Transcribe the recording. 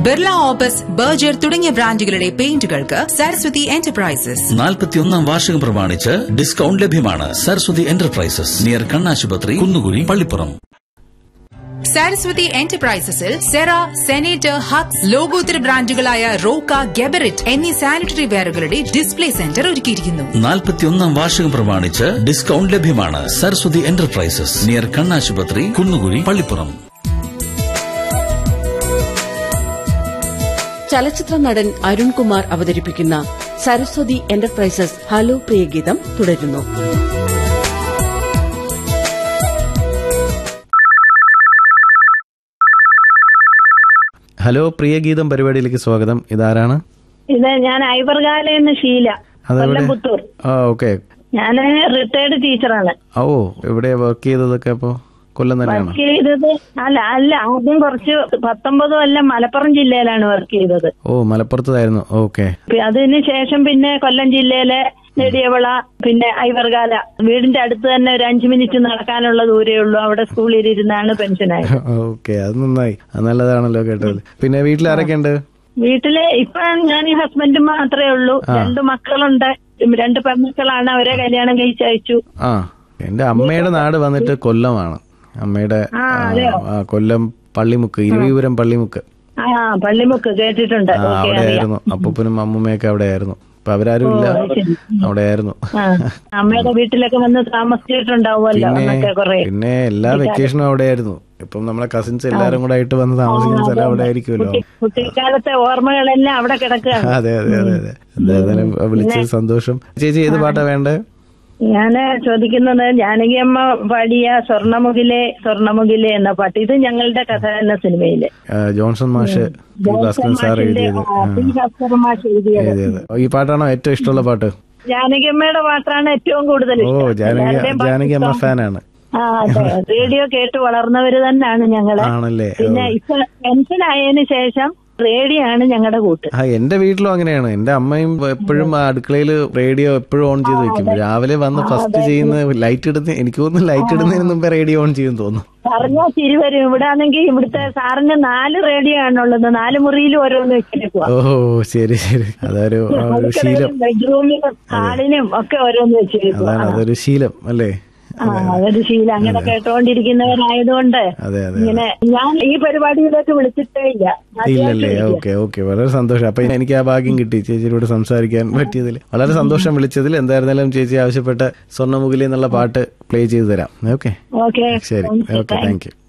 Birla opus Berger തുടങ്ങിയ ബ്രാൻഡുകളുടെ പെയിന്റുകൾക്ക് Saraswati enterprises നാൽപ്പത്തിയൊന്നാം വാർഷികം പ്രമാണിച്ച് ഡിസ്കൗണ്ട് ലഭ്യമാണ് സരസ്വതി എന്റർപ്രൈസസ് നിയർ കണ്ണാശുപത്രി കുന്നുകുഴി പള്ളിപ്പുറം സരസ്വതി എന്റർപ്രൈസസിൽ സെറ സെനേറ്റർ ഹക്സ് ലോകോത്തര ബ്രാൻഡുകളായ റോക്ക ഗെബറിറ്റ് എന്നീ സാനിറ്ററി വെയറുകളുടെ ഡിസ്പ്ലേ സെന്റർ ഒരുക്കിയിരിക്കുന്നു നാൽപ്പത്തിയൊന്നാം വാർഷികം പ്രമാണിച്ച് ഡിസ്കൗണ്ട് ലഭ്യമാണ് സരസ്വതി എന്റർപ്രൈസസ് നിയർ കണ്ണാശുപത്രി കുന്നുകുഴി പള്ളിപ്പുറം ചലച്ചിത്ര നടൻ അരുൺകുമാർ അവതരിപ്പിക്കുന്ന സരസ്വതി എന്റർപ്രൈസസ് ഹലോ പ്രിയഗീതം തുടരുന്നു ഹലോ പ്രിയ ഗീതം പരിപാടിയിലേക്ക് സ്വാഗതം ഇതാരാണ് ഇത് ഞാൻ ഐവർഗാലെന്ന് ഷീല അതെവിടെ കൊല്ലം പുത്തൂർ ആ ഓക്കെ ഞാൻ റിട്ടയർഡ് ടീച്ചറാണ് ഓ എവിടെ വർക്ക് ചെയ്തതൊക്കെ അപ്പോ കൊല്ലം തന്നെയാണോ വർക്ക് ചെയ്തത് അല്ല അല്ല ആദ്യം കുറച്ച് പത്തൊമ്പത് കൊല്ലം മലപ്പുറം ജില്ലയിലാണ് വർക്ക് ചെയ്തത് ഓ മലപ്പുറത്തായിരുന്നു ഓക്കെ പി- അതിന് ശേഷം പിന്നെ കൊല്ലം ജില്ലയിലെ നെടിയവിള പിന്നെ ഐവർഗാല വീടിന്റെ അടുത്ത് തന്നെ ഒരു അഞ്ചു മിനിറ്റ് നടക്കാനുള്ള ദൂരേ ഉള്ളൂ അവിടെ സ്കൂളിൽ ഇരുന്നാണ് പെൻഷനായത് ഓക്കെ അത് നന്നായി അത് നല്ലതാണല്ലോ കേട്ടത് പിന്നെ വീട്ടിൽ ആരൊക്കെ ഉണ്ട് വീട്ടില് ഇപ്പൊ ഞാൻ ഹസ്ബൻഡ് മാത്രമേ ഉള്ളൂ രണ്ട് മക്കളുണ്ട് രണ്ട് പെൺമക്കളാണ് അവരെ കല്യാണം കഴിച്ചയച്ചു ആ എന്റെ അമ്മയുടെ നാട് വന്നിട്ട് കൊല്ലമാണ് അമ്മയുടെ ആ, ആ, അതെയോ? ആ, കൊല്ലം പള്ളിമുക്ക് ഇരുവിപുരം പള്ളിമുക്ക് ആ പള്ളിമുക്ക് കേട്ടിട്ടുണ്ട് ആ ഓക്കെ അവിടെ അറിയാം ആയിരുന്നു അപ്പൂപ്പനും അമ്മൂമ്മയൊക്കെ അവിടെ ആയിരുന്നു അപ്പൊ അവരാരും ഇല്ല അത് ശരി. അവിടെ ആയിരുന്നു ആ അമ്മയുടെ വീട്ടിലൊക്കെ വന്ന് താമസിച്ചിട്ടുണ്ടാവുമല്ലോ എന്നൊക്കെ കുറെ പിന്നെ എല്ലാ വെക്കേഷനും അവിടെ ആയിരുന്നു ഇപ്പം നമ്മളെ കസിൻസ് എല്ലാരും കൂടെ ആയിട്ട് വന്ന് താമസിക്കുന്ന സ്ഥലം അവിടെ ആയിരിക്കുമല്ലോ കുട്ടി- കുട്ടിക്കാലത്തെ ഓർമ്മകളെല്ലാം അവിടെ കിടക്കുകയാണ് അതെ അതെ അതെ അതെ എന്തായാലും വിളിച്ചത് സന്തോഷം ചേച്ചി ഏത് പാട്ടാ വേണ്ടേ ഞാന് ചോദിക്കുന്നത് ജാനകി അമ്മ പാടിയ സ്വർണമുഖിലെ സ്വർണമുഖിലെ എന്ന പാട്ട് ഇത് ഞങ്ങളുടെ കഥ എന്ന സിനിമയില് ആ, ജോൺസൺ മാഷ് പി. ഭാസ്കരൻ സാർ എഴുതിയത് ആ, മാഷ് എഴുതിയത് എഴുതിയത് ഈ പാട്ടാണോ ഏറ്റവും ഇഷ്ടമുള്ള പാട്ട് ജാനകി അമ്മയുടെ പാട്ടാണ് ഏറ്റവും കൂടുതൽ ഓ ഇഷ്ടം. ജാനകി എല്ലാവരുടെയും പാട്ട് ജാനകി അമ്മ ഇഷ്ടം. ഫാനാണ് ആ അതെ റേഡിയോ കേട്ട് വളർന്നവര് തന്നെയാണ് ഞങ്ങള് ആണല്ലേ ഓ. പിന്നെ ഇപ്പൊ പെൻഷനായതിനു ശേഷം റേഡിയോ ആണ് ഞങ്ങളുടെ കൂട്ട് ആ എന്റെ വീട്ടിലും അങ്ങനെയാണ് എന്റെ അമ്മയും എപ്പോഴും അടുക്കളയിൽ റേഡിയോ എപ്പോഴും ഓൺ ചെയ്ത് വെക്കും രാവിലെ വന്ന് ഫസ്റ്റ് ചെയ്യുന്ന ലൈറ്റ് ഇടുന്ന എനിക്ക് തോന്നുന്നു ലൈറ്റ് ഇടുന്നതിന് മുമ്പേ റേഡിയോ ഓൺ ചെയ്യും തോന്നുന്നു പറഞ്ഞാ ചിരി വരും ഇവിടെ ആണെങ്കിൽ ഇവിടുത്തെ സാറിന് നാല് റേഡിയോ ആണുള്ളത് നാല് മുറിയിലും ഓരോന്ന് വെച്ചിരിക്കുക ഓ ശരി ശരി അതൊരു ആ, ഒരു ശീലം ബെഡ്റൂമിലും ഹാളിനും ഒക്കെ ഓരോന്ന് വെച്ചിരിക്കുക അതാണ് അതൊരു ശീലം അല്ലേ ആ അതൊരു ശീലം അങ്ങനെ കേട്ടോണ്ടിരിക്കുന്നവരായതുകൊണ്ട് അതെ അതെ ഇങ്ങനെ ഞാൻ ഈ പരിപാടിയിലേക്ക് വിളിച്ചിട്ടേ ഇല്ല ആദ്യമായിട്ട് ഇല്ലല്ലേ വിളിക്കുക. ഓക്കെ ഓക്കെ വളരെ സന്തോഷം അപ്പൊ എനിക്ക് ആ ഭാഗ്യം കിട്ടി ചേച്ചിയോട് സംസാരിക്കാൻ പറ്റിയതിൽ വളരെ സന്തോഷം വിളിച്ചതിൽ എന്തായിരുന്നാലും ചേച്ചി ആവശ്യപ്പെട്ട സ്വർണ്ണമുഖിലി എന്നുള്ള പാട്ട് പ്ലേ ചെയ്തു തരാം ഓക്കെ ഓക്കെ ശരി ഓക്കെ താങ്ക് യു